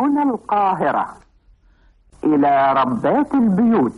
هنا القاهرة إلى ربات البيوت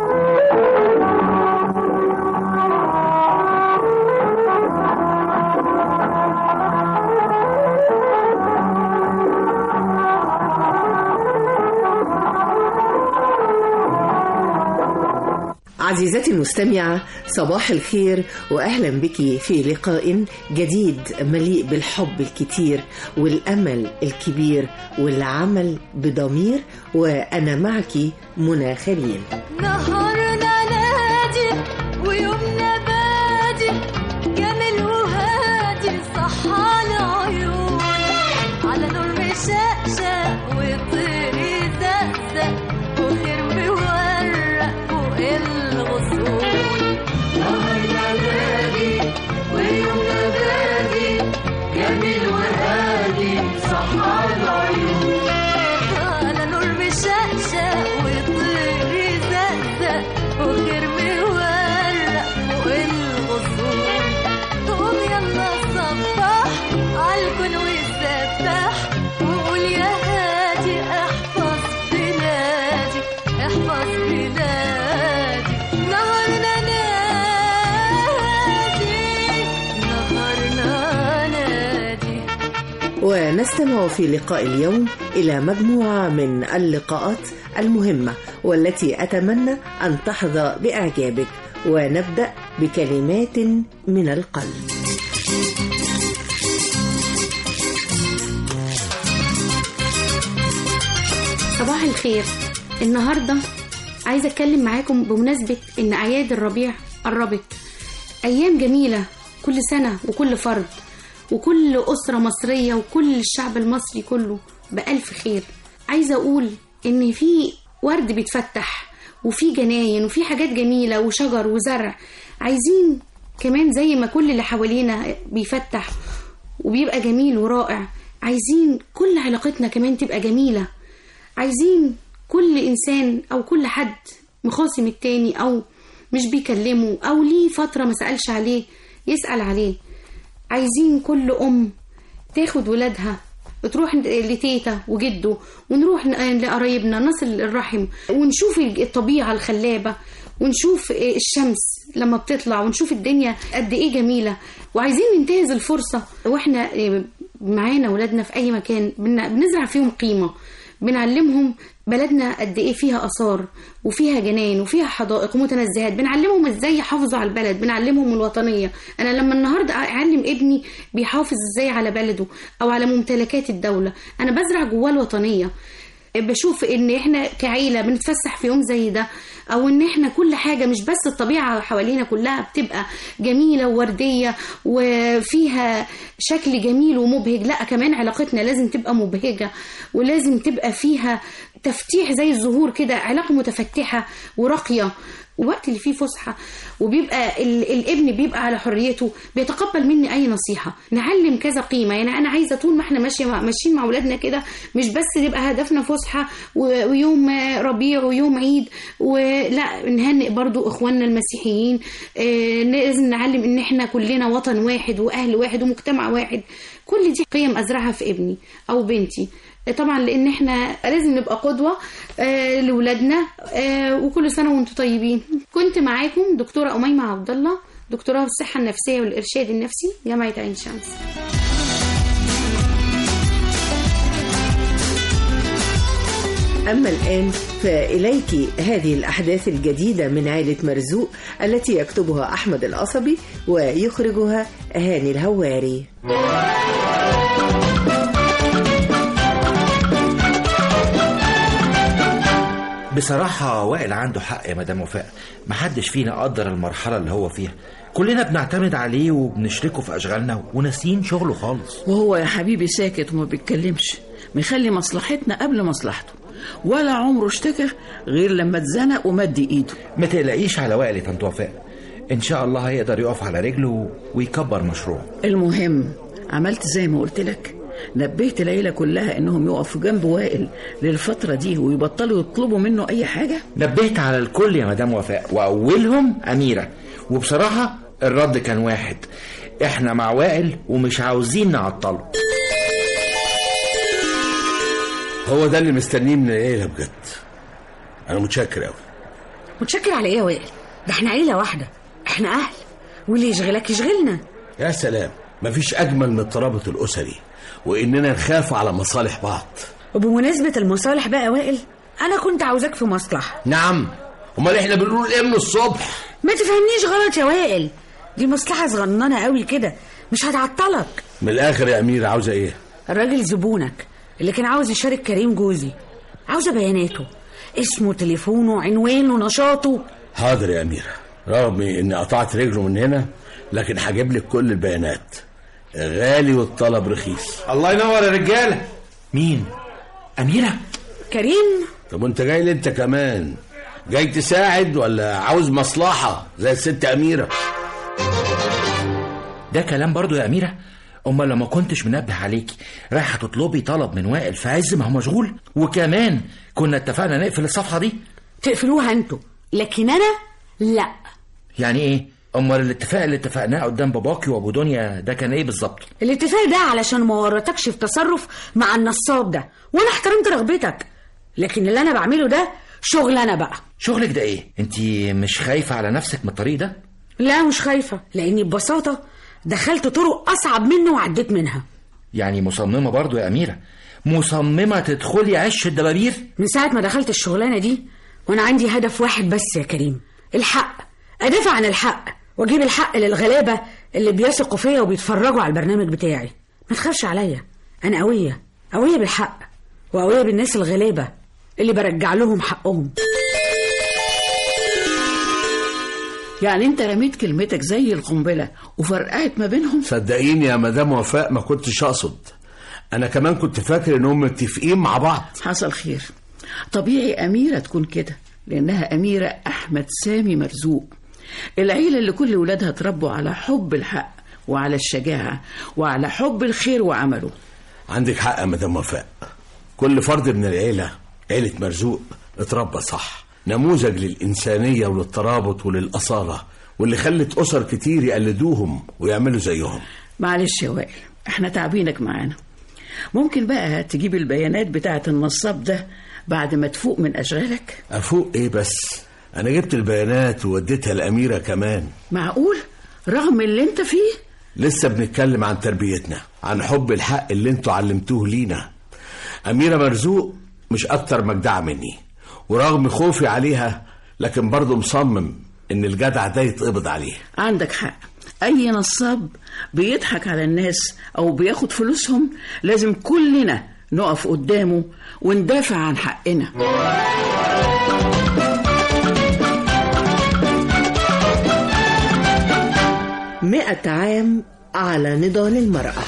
عزيزتي المستمعة صباح الخير وأهلا بك في لقاء جديد مليء بالحب الكتير والأمل الكبير والعمل بضمير وأنا معك منى خليل نهارنا نادي ويومنا بادي جميل وهادي صح على عيون على نور مشقشق وطير يزقزق وخير مورق فوق الغصون نهارنا نادي ويومنا بادي جميل وهادي صح على عيون على نور مشقشق وطير يزقزق وغير مورق فوق الغصون قوم يلا صبح عالكون وسبح وقول يا هادي احفظ بلادي احفظ بلادي نهارنا نادي نهارنا نادي ونستمع في لقاء اليوم إلى مجموعة من اللقاءات المهمة والتي أتمنى أن تحظى بإعجابك ونبدأ بكلمات من القلب صباح الخير النهاردة عايزة أتكلم معاكم بمناسبة إن أعياد الربيع قربت أيام جميلة كل سنة وكل فرد وكل أسرة مصرية وكل الشعب المصري كله بألف خير عايزة أقول إن في ورد بيتفتح وفي جناين وفي حاجات جميلة وشجر وزرع عايزين كمان زي ما كل اللي حوالينا بيفتح وبيبقى جميل ورائع عايزين كل علاقتنا كمان تبقى جميلة عايزين كل إنسان أو كل حد مخاصم التاني أو مش بيكلمه أو ليه فترة ما سألش عليه يسأل عليه عايزين كل أم تاخد ولادها تروح لتيتا وجده ونروح لقرايبنا نصل الرحم ونشوف الطبيعة الخلابة ونشوف الشمس لما بتطلع ونشوف الدنيا قد ايه جميلة وعايزين ننتهز الفرصة واحنا معانا ولادنا في اي مكان بن- بنزرع فيهم قيمة بنعلمهم بلدنا قد ايه فيها اثار وفيها جناين وفيها حدائق ومتنزهات بنعلمهم ازاي يحافظوا على البلد بنعلمهم الوطنيه انا لما النهارده اعلم ابني بيحافظ ازاي على بلده او على ممتلكات الدوله انا بزرع جواه الوطنيه بشوف ان احنا كعيله بنتفسح في يوم زي ده او ان احنا كل حاجه مش بس الطبيعه حوالينا كلها بتبقى جميله وورديه وفيها شكل جميل ومبهج لا كمان علاقتنا لازم تبقى مبهجه ولازم تبقى فيها تفتيح زي الزهور كده علاقه متفتحه وراقيه وقت اللي فيه فسحه وبيبقى ال- الابن بيبقى على حريته بيتقبل مني اي نصيحه نعلم كذا قيمه يعني انا عايزه طول ما احنا ماشيه مع ماشيين مع اولادنا كده مش بس يبقى هدفنا فسحه و- ويوم ربيع ويوم عيد ولا نهنئ برضو اخواننا المسيحيين آه، لازم نعلم ان احنا كلنا وطن واحد واهل واحد ومجتمع واحد كل دي قيم ازرعها في ابني او بنتي طبعا لان احنا لازم نبقى قدوه آه لاولادنا آه وكل سنه وانتم طيبين كنت معاكم دكتوره اميمه عبد الله دكتوراه في الصحه النفسيه والارشاد النفسي جامعه عين شمس أما الآن فإليك هذه الأحداث الجديدة من عائلة مرزوق التي يكتبها أحمد القصبي ويخرجها هاني الهواري بصراحة وائل عنده حق يا مدام وفاء محدش فينا قدر المرحلة اللي هو فيها كلنا بنعتمد عليه وبنشركه في أشغالنا وناسيين شغله خالص وهو يا حبيبي ساكت وما بيتكلمش مخلي مصلحتنا قبل مصلحته ولا عمره اشتكى غير لما اتزنق ومد ايده ما تقلقيش على وائل يا طنط وفاء إن شاء الله هيقدر يقف على رجله ويكبر مشروعه المهم عملت زي ما قلت لك نبهت العيلة كلها انهم يقفوا جنب وائل للفترة دي ويبطلوا يطلبوا منه اي حاجة نبهت على الكل يا مدام وفاء وأولهم أميرة وبصراحة الرد كان واحد احنا مع وائل ومش عاوزين نعطله هو ده اللي مستنيه من العيله بجد انا متشكر قوي متشكر على ايه يا وائل ده احنا عيله واحده احنا اهل واللي يشغلك يشغلنا يا سلام مفيش اجمل من الترابط الاسري واننا نخاف على مصالح بعض وبمناسبه المصالح بقى يا وائل انا كنت عاوزاك في مصلحه نعم امال احنا بنقول ايه من الصبح ما تفهمنيش غلط يا وائل دي مصلحه صغننه قوي كده مش هتعطلك من الاخر يا امير عاوزه ايه الراجل زبونك اللي كان عاوز يشارك كريم جوزي عاوزه بياناته اسمه تليفونه عنوانه نشاطه حاضر يا اميره رغم اني قطعت رجله من هنا لكن هجيب لك كل البيانات غالي والطلب رخيص الله ينور يا رجاله مين اميره كريم طب وانت جاي ليه انت كمان جاي تساعد ولا عاوز مصلحه زي الست اميره ده كلام برضو يا اميره امال لما كنتش منبه عليكي رايحه تطلبي طلب من وائل في عز ما هو مشغول وكمان كنا اتفقنا نقفل الصفحه دي تقفلوها انتوا لكن انا لا يعني ايه امال الاتفاق اللي اتفقناه قدام باباكي وابو دنيا ده كان ايه بالظبط الاتفاق ده علشان ما ورطكش في تصرف مع النصاب ده وانا احترمت رغبتك لكن اللي انا بعمله ده شغل انا بقى شغلك ده ايه انت مش خايفه على نفسك من الطريق ده لا مش خايفه لاني ببساطه دخلت طرق اصعب منه وعديت منها يعني مصممه برضو يا اميره مصممه تدخلي عش الدبابير من ساعه ما دخلت الشغلانه دي وانا عندي هدف واحد بس يا كريم الحق ادافع عن الحق واجيب الحق للغلابه اللي بيثقوا فيا وبيتفرجوا على البرنامج بتاعي ما تخافش عليا انا قويه قويه بالحق وقويه بالناس الغلابه اللي برجع لهم حقهم يعني انت رميت كلمتك زي القنبله وفرقعت ما بينهم صدقيني يا مدام وفاء ما كنتش اقصد انا كمان كنت فاكر انهم متفقين مع بعض حصل خير طبيعي أميرة تكون كده لأنها أميرة أحمد سامي مرزوق العيلة اللي كل ولادها اتربوا على حب الحق وعلى الشجاعة وعلى حب الخير وعمله عندك حق يا مدام وفاء كل فرد من العيله عيله مرزوق اتربى صح نموذج للانسانيه وللترابط وللاصاله واللي خلت اسر كتير يقلدوهم ويعملوا زيهم معلش يا وائل احنا تعبينك معانا ممكن بقى تجيب البيانات بتاعة النصاب ده بعد ما تفوق من أشغالك افوق ايه بس انا جبت البيانات ووديتها الاميره كمان معقول رغم اللي انت فيه لسه بنتكلم عن تربيتنا عن حب الحق اللي انتوا علمتوه لينا أميرة مرزوق مش أكتر مجدعة مني ورغم خوفي عليها لكن برضه مصمم إن الجدع ده يتقبض عليه عندك حق أي نصاب بيضحك على الناس أو بياخد فلوسهم لازم كلنا نقف قدامه وندافع عن حقنا مئة عام على نضال المرأة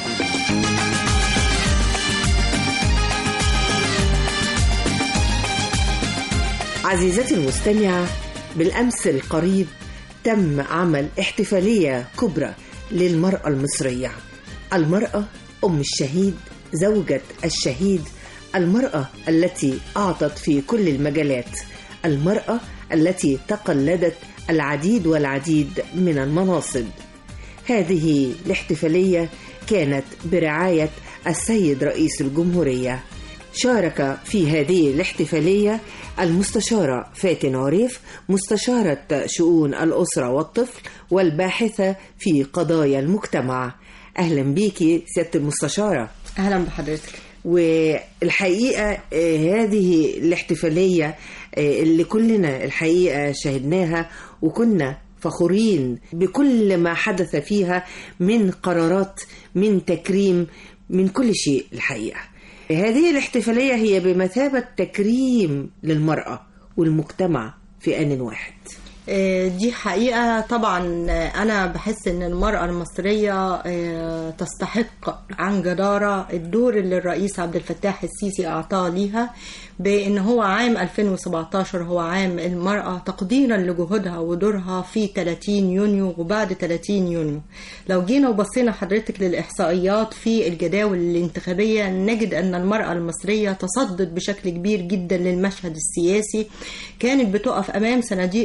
عزيزتي المستمعة بالأمس القريب تم عمل احتفالية كبرى للمرأة المصرية المرأة أم الشهيد زوجة الشهيد المرأة التي أعطت في كل المجالات المرأة التي تقلدت العديد والعديد من المناصب هذه الاحتفالية كانت برعاية السيد رئيس الجمهورية شارك في هذه الاحتفالية المستشارة فاتن عريف مستشارة شؤون الأسرة والطفل والباحثة في قضايا المجتمع أهلا بيكي سيادة المستشارة اهلا بحضرتك والحقيقة آه، هذه الاحتفالية آه، اللي كلنا الحقيقة شاهدناها وكنا فخورين بكل ما حدث فيها من قرارات من تكريم من كل شيء الحقيقة هذه الاحتفالية هي بمثابة تكريم للمرأة والمجتمع في آن واحد آه، دي حقيقة طبعا آه، أنا بحس إن المرأة المصرية آه، تستحق عن جدارة الدور اللي الرئيس عبد الفتاح السيسي أعطاه ليها بأن هو عام 2017 هو عام المرأة تقديرا لجهودها ودورها في 30 يونيو وبعد 30 يونيو لو جينا وبصينا حضرتك للإحصائيات في الجداول الانتخابية نجد أن المرأة المصرية تصدت بشكل كبير جدا للمشهد السياسي كانت بتقف أمام صناديق الاقتراع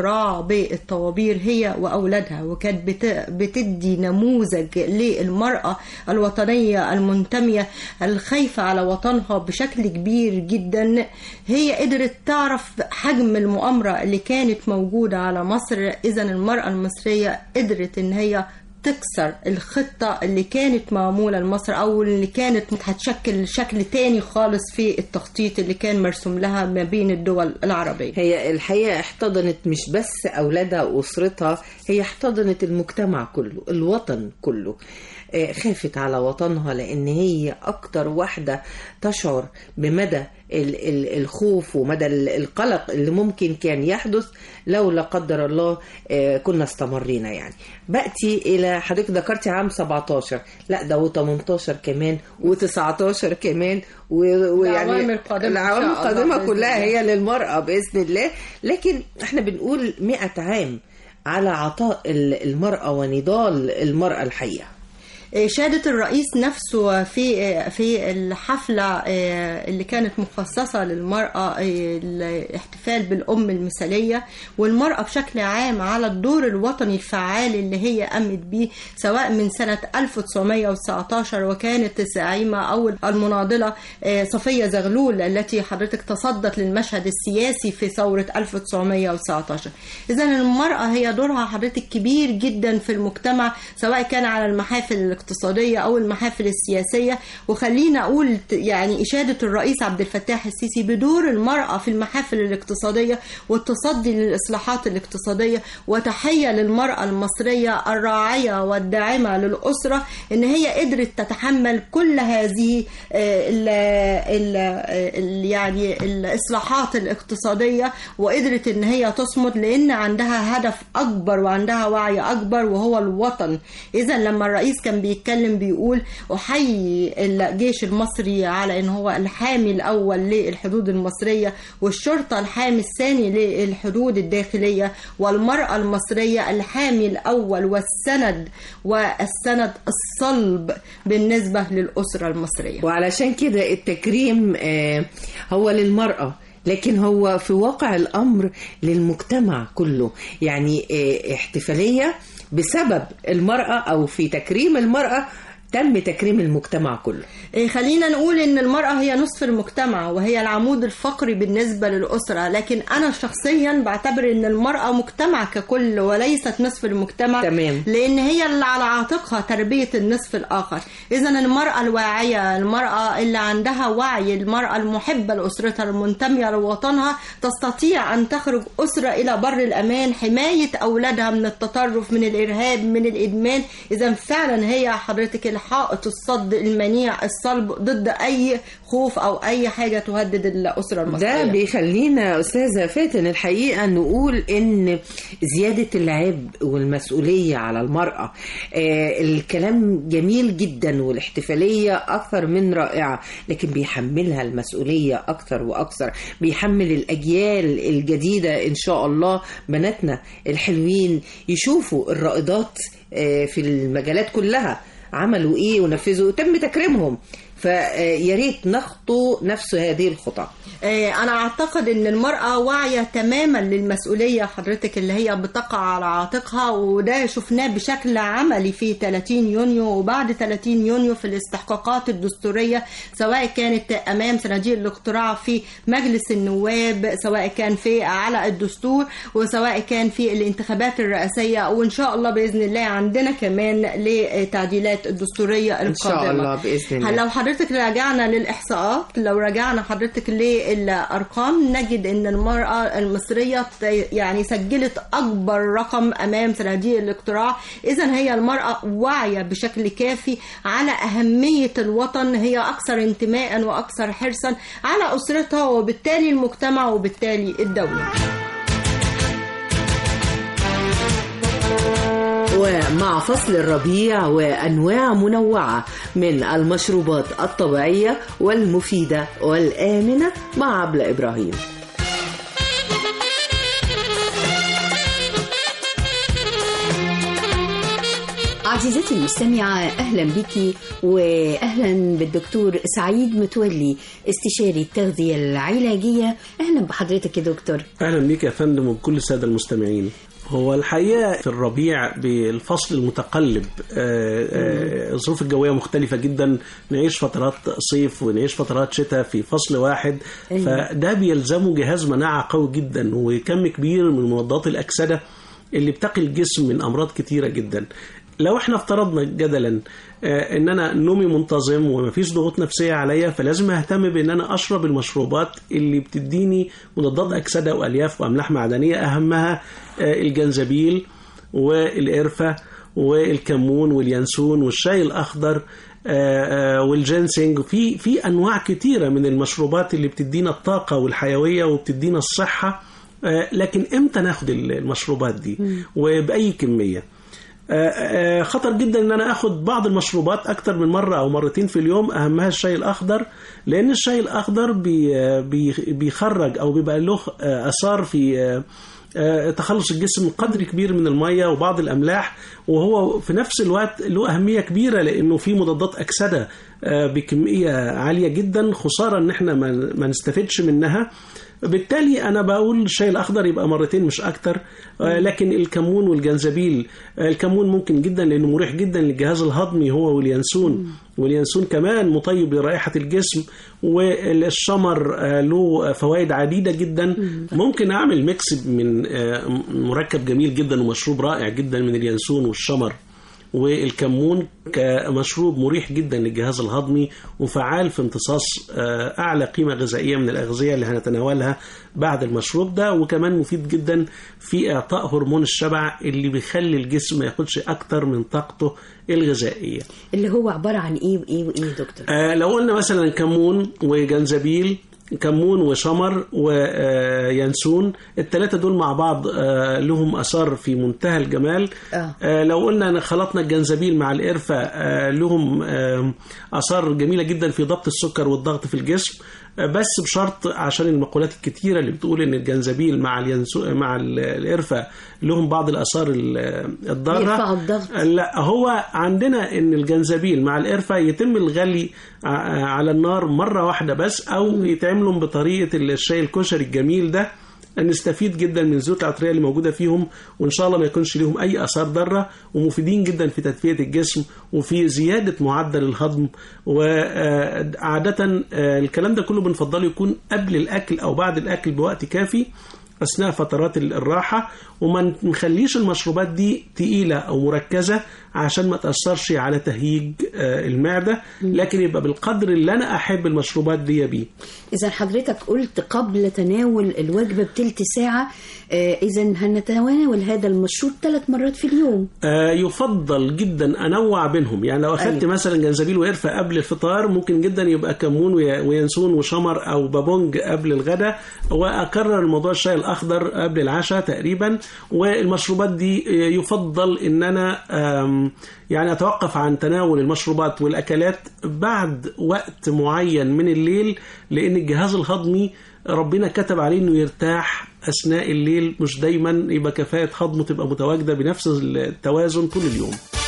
الاختراع بالطوابير هي وأولادها وكانت بت- بتدي نموذج للمرأة الوطنية المنتمية الخايفة على وطنها بشكل كبير جدا هي قدرت تعرف حجم المؤامرة اللي كانت موجودة على مصر إذا المرأة المصرية قدرت إن هي تكسر الخطة اللي كانت معمولة لمصر أو اللي كانت هتشكل شكل تاني خالص في التخطيط اللي كان مرسوم لها ما بين الدول العربية هي الحقيقة احتضنت مش بس أولادها وأسرتها هي احتضنت المجتمع كله الوطن كله آه، خافت على وطنها لأن هي أكتر واحدة تشعر بمدى ال- ال- الخوف ومدى ال- القلق اللي ممكن كان يحدث لو لا قدر الله آه، كنا استمرينا يعني بأتي إلى حضرتك ذكرتي عام 17 لا ده و18 كمان و19 كمان و- ويعني العوامل القادمة إن العوامل شاء الله القادمة بإذن كلها الله. هي للمرأة بإذن الله لكن احنا بنقول مئة عام على عطاء ال- المرأة ونضال المرأة الحقيقة شهادة الرئيس نفسه في في الحفلة اللي كانت مخصصة للمرأة الاحتفال بالأم المثالية والمرأة بشكل عام على الدور الوطني الفعال اللي هي قامت بيه سواء من سنة 1919 وكانت الزعيمة أو المناضلة صفية زغلول التي حضرتك تصدت للمشهد السياسي في ثورة 1919 إذا المرأة هي دورها حضرتك كبير جدا في المجتمع سواء كان على المحافل الاقتصادية أو المحافل السياسية وخلينا أقول ت- يعني إشادة الرئيس عبد الفتاح السيسي بدور المرأة في المحافل الاقتصادية والتصدي للإصلاحات الاقتصادية وتحية للمرأة المصرية الراعية والداعمة للأسرة إن هي قدرت تتحمل كل هذه آه، ال ال ال يعني الإصلاحات الاقتصادية وقدرت إن هي تصمد لأن عندها هدف أكبر وعندها وعي أكبر وهو الوطن إذا لما الرئيس كان بيتكلم بيقول أحيي الجيش المصري على إن هو الحامي الأول للحدود المصرية والشرطة الحامي الثاني للحدود الداخلية والمرأة المصرية الحامي الأول والسند والسند الصلب بالنسبة للأسرة المصرية وعلشان كده التكريم آه، هو للمرأة لكن هو في واقع الأمر للمجتمع كله يعني آه، احتفالية بسبب المرأة أو في تكريم المرأة تم تكريم المجتمع كله إيه، خلينا نقول ان المرأة هي نصف المجتمع وهي العمود الفقري بالنسبة للأسرة لكن انا شخصيا بعتبر ان المرأة مجتمع ككل وليست نصف المجتمع تمام. لان هي اللي على عاتقها تربية النصف الاخر اذا المرأة الواعية المرأة اللي عندها وعي المرأة المحبة لأسرتها المنتمية لوطنها تستطيع ان تخرج أسرة الى بر الامان حماية اولادها من التطرف من الارهاب من الادمان اذا فعلا هي حضرتك الحائط الصد المنيع الصلب ضد اي خوف او اي حاجة تهدد الأسرة المصرية ده بيخلينا أستاذة فاتن الحقيقة نقول إن زيادة العبء والمسؤولية على المرأة آه الكلام جميل جدا والاحتفالية أكثر من رائعة لكن بيحملها المسؤولية أكثر وأكثر بيحمل الأجيال الجديدة إن شاء الله بناتنا الحلوين يشوفوا الرائدات آه في المجالات كلها عملوا إيه ونفذوا تم تكريمهم فيا ريت نخطو نفس هذه الخطى آه، انا اعتقد ان المرأة واعية تماما للمسؤولية حضرتك اللي هي بتقع على عاتقها وده شفناه بشكل عملي في 30 يونيو وبعد 30 يونيو في الاستحقاقات الدستورية سواء كانت امام صناديق الاقتراع في مجلس النواب سواء كان في على الدستور وسواء كان في الانتخابات الرئاسية وان شاء الله باذن الله عندنا كمان لتعديلات الدستورية إن شاء القادمة الله بإذن الله. لو حضرتك رجعنا للإحصاءات لو رجعنا حضرتك للأرقام نجد أن المرأة المصرية ت- يعني سجلت أكبر رقم أمام صناديق الاقتراع إذا هي المرأة واعية بشكل كافي على أهمية الوطن هي أكثر انتماء وأكثر حرصا على أسرتها وبالتالي المجتمع وبالتالي الدولة ومع فصل الربيع وأنواع منوعة من المشروبات الطبيعية والمفيدة والآمنة مع عبلة إبراهيم عزيزتي المستمعة أهلا بك وأهلا بالدكتور سعيد متولي استشاري التغذية العلاجية أهلا بحضرتك يا دكتور اهلا بيك يا فندم وبكل الساده المستمعين هو الحقيقه في الربيع بالفصل المتقلب آه، آه، الظروف الجويه مختلفه جدا نعيش فترات صيف ونعيش فترات شتاء في فصل واحد أيوة. فده بيلزمه جهاز مناعه قوي جدا وكم كبير من مضادات الاكسده اللي بتقي الجسم من امراض كتيره جدا لو احنا افترضنا جدلا آه، ان انا نومي منتظم ومفيش ضغوط نفسيه عليا فلازم اهتم بان انا اشرب المشروبات اللي بتديني مضادات اكسده والياف واملاح معدنيه اهمها آه، الجنزبيل والقرفه والكمون واليانسون والشاي الاخضر آه، آه، والجنسنج في في انواع كتيره من المشروبات اللي بتدينا الطاقه والحيويه وبتدينا الصحه آه، لكن امتى ناخد المشروبات دي وباي كميه آه، آه، خطر جدا ان انا اخد بعض المشروبات اكتر من مره او مرتين في اليوم اهمها الشاي الاخضر لان الشاي الاخضر بي آه، بي- بيخرج او بيبقى له آه، اثار في آه، آه، تخلص الجسم من قدر كبير من الميه وبعض الاملاح وهو في نفس الوقت له اهميه كبيره لانه في مضادات اكسده آه، بكميه عاليه جدا خساره ان احنا ما ما نستفدش منها بالتالي انا بقول الشاي الاخضر يبقى مرتين مش اكتر آه، لكن الكمون والجنزبيل آه، الكمون ممكن جدا لانه مريح جدا للجهاز الهضمي هو واليانسون واليانسون كمان مطيب لرائحه الجسم والشمر آه، له فوائد عديده جدا ممكن اعمل ميكس من آه، مركب جميل جدا ومشروب رائع جدا من اليانسون والشمر والكمون كمشروب مريح جدا للجهاز الهضمي وفعال في امتصاص آه، اعلى قيمه غذائيه من الاغذيه اللي هنتناولها بعد المشروب ده وكمان مفيد جدا في اعطاء هرمون الشبع اللي بيخلي الجسم ما ياخدش اكتر من طاقته الغذائيه اللي هو عبارة عن إيه وإيه وإيه يا دكتور آه لو قلنا مثلا كمون وجنزبيل كمون وشمر وينسون الثلاثة دول مع بعض آه لهم أثار في منتهى الجمال آه. آه لو قلنا أن خلطنا الجنزبيل مع القرفة آه لهم آه آثار جميلة جدا في ضبط السكر والضغط في الجسم آه بس بشرط عشان المقولات الكتيرة اللي بتقول ان الجنزبيل مع الينسو مع ال- القرفة لهم بعض الآثار ال- الضارة يرفعوا الضغط. لا هو عندنا ان الجنزبيل مع القرفه يتم الغلي ع- على النار مره واحده بس او يتعملوا بطريقه الشاي الكشري الجميل ده نستفيد جدا من الزيوت العطريه اللي موجوده فيهم وان شاء الله ما يكونش ليهم اي اثار ضاره ومفيدين جدا في تدفئه الجسم وفي زياده معدل الهضم وعاده الكلام ده كله بنفضله يكون قبل الاكل او بعد الاكل بوقت كافي اثناء فترات الراحه وما نخليش المشروبات دي تقيله او مركزه عشان ما تاثرش على تهيج آه، المعده لكن يبقى بالقدر اللي انا احب المشروبات دي بيه إذا حضرتك قلت قبل تناول الوجبة بتلت ساعة آه إذا هنتناول هذا المشروب ثلاث مرات في اليوم آه، يفضل جدا انوع بينهم يعني لو اخدت أيوة. أيوة. مثلا جنزبيل وقرفه قبل الفطار ممكن جدا يبقى كمون وي- وينسون وشمر او بابونج قبل الغداء واكرر الموضوع الشاي الاخضر قبل العشاء تقريبا والمشروبات دي آه، يفضل ان انا آم، يعني اتوقف عن تناول المشروبات والاكلات بعد وقت معين من الليل لان الجهاز الهضمي ربنا كتب عليه انه يرتاح اثناء الليل مش دايما يبقى كفاءه هضمه تبقى متواجده بنفس التوازن طول اليوم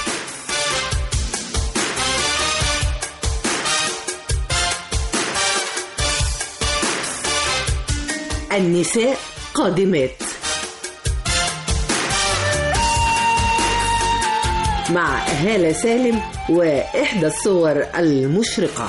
النساء قادمات مع هالة سالم وإحدى الصور المشرقة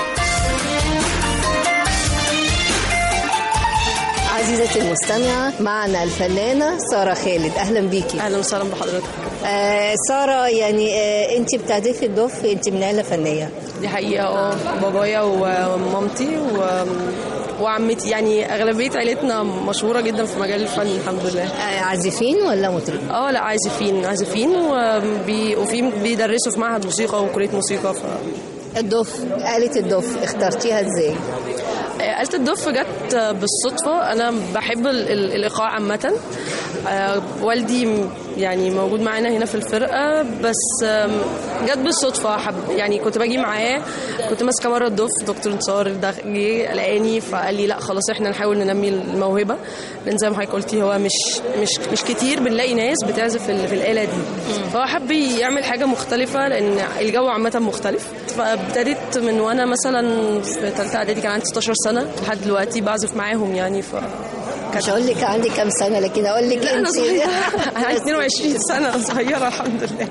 عزيزتي المستمعة معنا الفنانة سارة خالد أهلا بيكي أهلا وسهلا بحضرتك آه سارة يعني آه أنت بتعزفي الدف أنت من عيلة فنية دي حقيقة اه بابايا ومامتي و... وعمتي يعني أغلبية عيلتنا مشهورة جدا في مجال الفن الحمد لله آه عازفين ولا مطربين؟ اه لا عازفين عازفين وبي... وفي بيدرسوا في معهد موسيقى وكلية موسيقى ف... الدف آلة الدف اخترتيها ازاي؟ آه، آلة الدف جت آه، بالصدفة أنا بحب ال- ال- الإيقاع عامة آه، والدي م- يعني موجود معانا هنا في الفرقة بس آم، جت بالصدفة حب يعني كنت باجي معاه كنت ماسكة مرة الدف دكتور انتصار ده جه لقاني فقال لي لا خلاص احنا نحاول ننمي الموهبة لأن زي ما حضرتك قلتي هو مش مش مش كتير بنلاقي ناس بتعزف ال- في الآلة دي فهو حب يعمل حاجة مختلفة لأن الجو عامة مختلف فابتديت من وأنا مثلا في ثالثة إعدادي كان عندي 16 سنة لحد دلوقتي بعزف معاهم يعني ف مش هقول لك عندي كام سنه لكن اقول لك لا انا انت صغيره انا عندي 22 سنه صغيره الحمد لله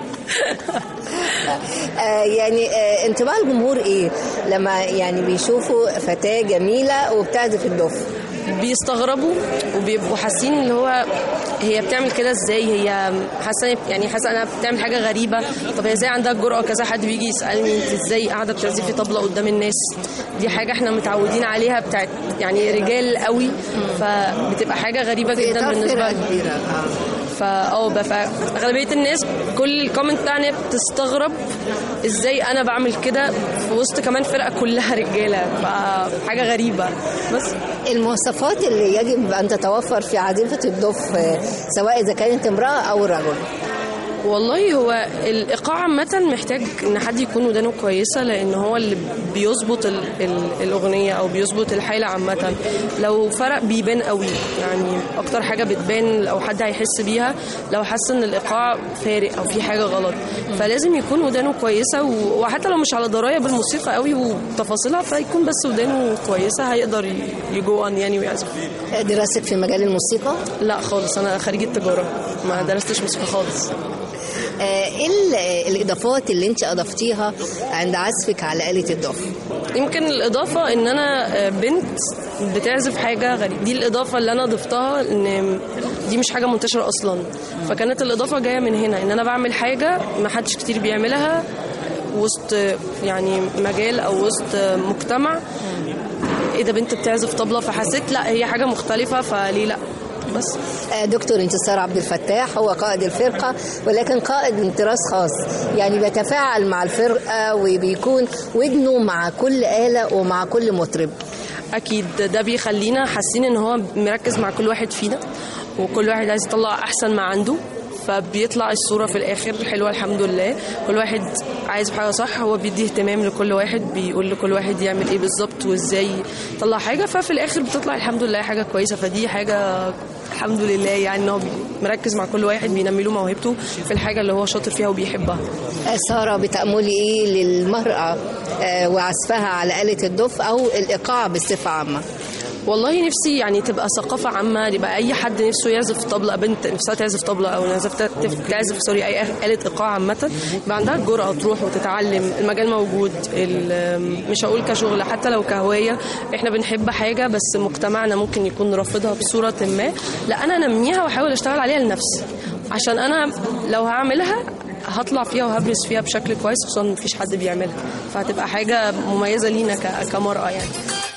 آه يعني آه انطباع الجمهور ايه لما يعني بيشوفوا فتاه جميله وبتعزف الدف بيستغربوا وبيبقوا حاسين اللي هو هي بتعمل كده ازاي هي حاسه يعني حاسه انها بتعمل حاجه غريبه طب هي ازاي عندها الجرأه كذا حد بيجي يسالني انت ازاي قاعده بتعزفي طبله قدام الناس دي حاجه احنا متعودين عليها بتاعت يعني رجال قوي فبتبقى حاجه غريبه في جدا إطار بالنسبه فرقة لي كبيرة آه. فا اه بقى فاغلبيه الناس كل الكومنت بتاعنا بتستغرب ازاي انا بعمل كده في وسط كمان فرقه كلها رجاله فحاجه غريبه بس المواصفات اللي يجب ان تتوفر في عازفه الدف آه، سواء اذا كانت امراه او رجل والله هو الايقاع عامه محتاج ان حد يكون ودانه كويسه لان هو اللي بيظبط ال ال الاغنيه او بيظبط الحاله عامه لو فرق بيبان قوي يعني اكتر حاجه بتبان لو حد هيحس بيها لو حس ان الايقاع فارق او في حاجه غلط فلازم يكون ودانه كويسه و- وحتى لو مش على درايه بالموسيقى قوي وتفاصيلها فيكون بس ودانه كويسه هيقدر يجو ان يعني ويعزف دراستك في مجال الموسيقى لا خالص انا خريجه تجاره ما درستش موسيقى خالص آه، ايه ال- الاضافات اللي انت اضفتيها عند عزفك على آلة الدف يمكن الإضافة إن أنا آه، بنت بتعزف حاجة غريبة دي الإضافة اللي أنا ضفتها إن دي مش حاجة منتشرة أصلا فكانت الإضافة جاية من هنا إن أنا بعمل حاجة ما حدش كتير بيعملها وسط يعني مجال أو وسط مجتمع إيه ده بنت بتعزف طبلة فحسيت لا هي حاجة مختلفة فليه لا بس آه، دكتور انتصار عبد الفتاح هو قائد الفرقة ولكن قائد من طراز خاص يعني بيتفاعل مع الفرقة وبيكون ودنه مع كل آلة ومع كل مطرب اكيد ده بيخلينا حاسين ان هو مركز مع كل واحد فينا وكل واحد عايز يطلع احسن ما عنده فبيطلع الصوره في الاخر حلوه الحمد لله كل واحد عايز حاجه صح هو بيدي اهتمام لكل واحد بيقول لكل واحد يعمل ايه بالظبط وازاي يطلع حاجه ففي الاخر بتطلع الحمد لله حاجه كويسه فدي حاجه الحمد لله يعني ان هو بي- مركز مع كل واحد بينمي له موهبته في الحاجه اللي هو شاطر فيها وبيحبها آه، سارة بتأملي ايه للمرأة آه، وعزفها على آلة الدف او الإيقاع بصفة عامة والله نفسي يعني تبقى ثقافة عامة يبقى أي حد نفسه يعزف طبلة بنت نفسها تعزف طبلة أو نفسها تف- تعزف سوري أي آلة إيقاع عامة يبقى عندها الجرأة تروح وتتعلم المجال موجود ال- مش هقول كشغل حتى لو كهواية إحنا بنحب حاجة بس مجتمعنا ممكن يكون رافضها بصورة ما لا أنا أنميها وأحاول أشتغل عليها لنفسي عشان أنا لو هعملها هطلع فيها وهبرز فيها بشكل كويس خصوصا مفيش حد بيعملها فهتبقى حاجة مميزة لينا ك- كمرأة يعني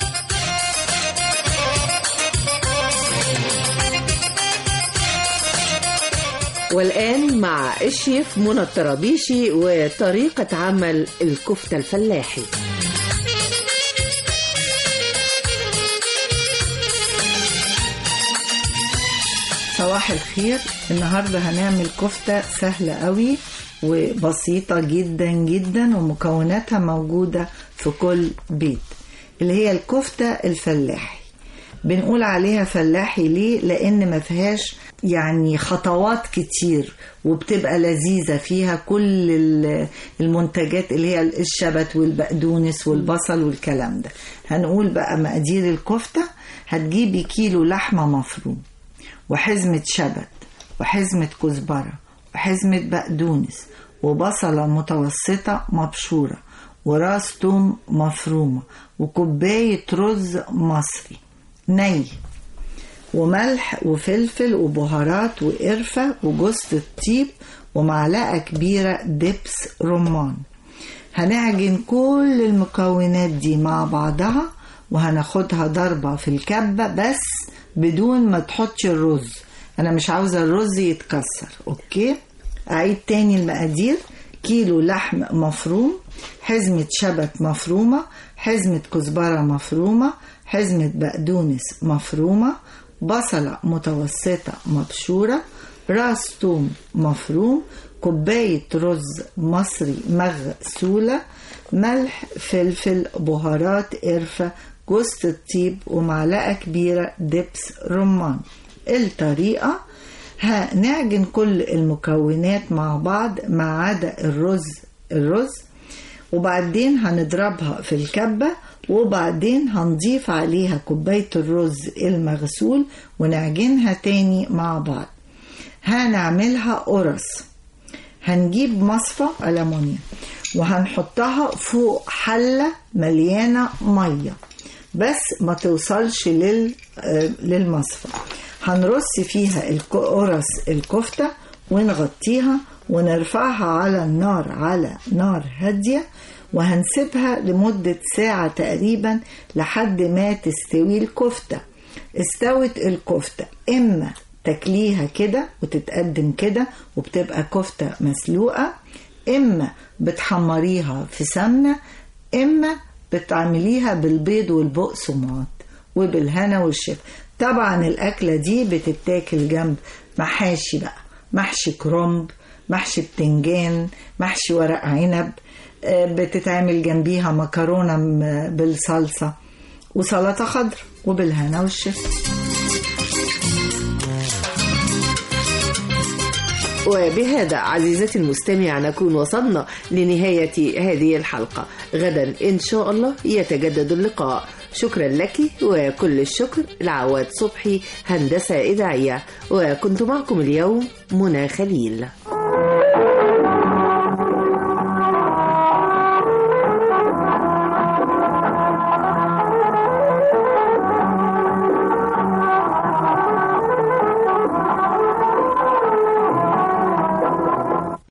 والآن مع الشيف منى الطرابيشي وطريقة عمل الكفتة الفلاحي صباح الخير النهارده هنعمل كفتة سهلة قوي وبسيطة جدا جدا ومكوناتها موجودة في كل بيت اللي هي الكفتة الفلاحي بنقول عليها فلاحي ليه لان ما فيهاش يعني خطوات كتير وبتبقى لذيذة فيها كل ال- المنتجات اللي هي الشبت والبقدونس والبصل والكلام ده هنقول بقى مقادير الكفتة هتجيبي كيلو لحمة مفروم وحزمة شبت وحزمة كزبرة وحزمة بقدونس وبصلة متوسطة مبشورة وراس توم مفرومة وكوباية رز مصري ني وملح وفلفل وبهارات وقرفة وجوز الطيب ومعلقة كبيرة دبس رمان هنعجن كل المكونات دي مع بعضها وهناخدها ضربة في الكبة بس بدون ما تحطش الرز انا مش عاوزة الرز يتكسر اوكي اعيد تاني المقادير كيلو لحم مفروم حزمة شبت مفرومة حزمة كزبرة مفرومة حزمة بقدونس مفرومة بصلة متوسطة مبشورة راس توم مفروم كوباية رز مصري مغسولة ملح فلفل بهارات قرفة جوز الطيب ومعلقة كبيرة دبس رمان الطريقة هنعجن كل المكونات مع بعض ما عدا الرز الرز وبعدين هنضربها في الكبة وبعدين هنضيف عليها كوباية الرز المغسول ونعجنها تاني مع بعض هنعملها قرص هنجيب مصفى ألمونيا وهنحطها فوق حلة مليانة مية بس ما توصلش لل آه، للمصفى هنرص فيها الك- قرص الكفتة ونغطيها ونرفعها على النار على نار هادية وهنسيبها لمدة ساعة تقريبا لحد ما تستوي الكفتة استوت الكفتة إما تاكليها كده وتتقدم كده وبتبقى كفتة مسلوقة إما بتحمريها في سمنة إما بتعمليها بالبيض والبقسماط وبالهنا والشفا طبعا الأكلة دي بتتاكل جنب محاشي بقى محشي كرنب محشي بتنجان محشي ورق عنب آه، بتتعمل جنبيها مكرونة م- بالصلصة وسلطة خضر وبالهنا والشفا وبهذا عزيزتي المستمع نكون وصلنا لنهاية هذه الحلقة غدا إن شاء الله يتجدد اللقاء شكرا لك وكل الشكر لعواد صبحي هندسة إذاعية وكنت معكم اليوم منى خليل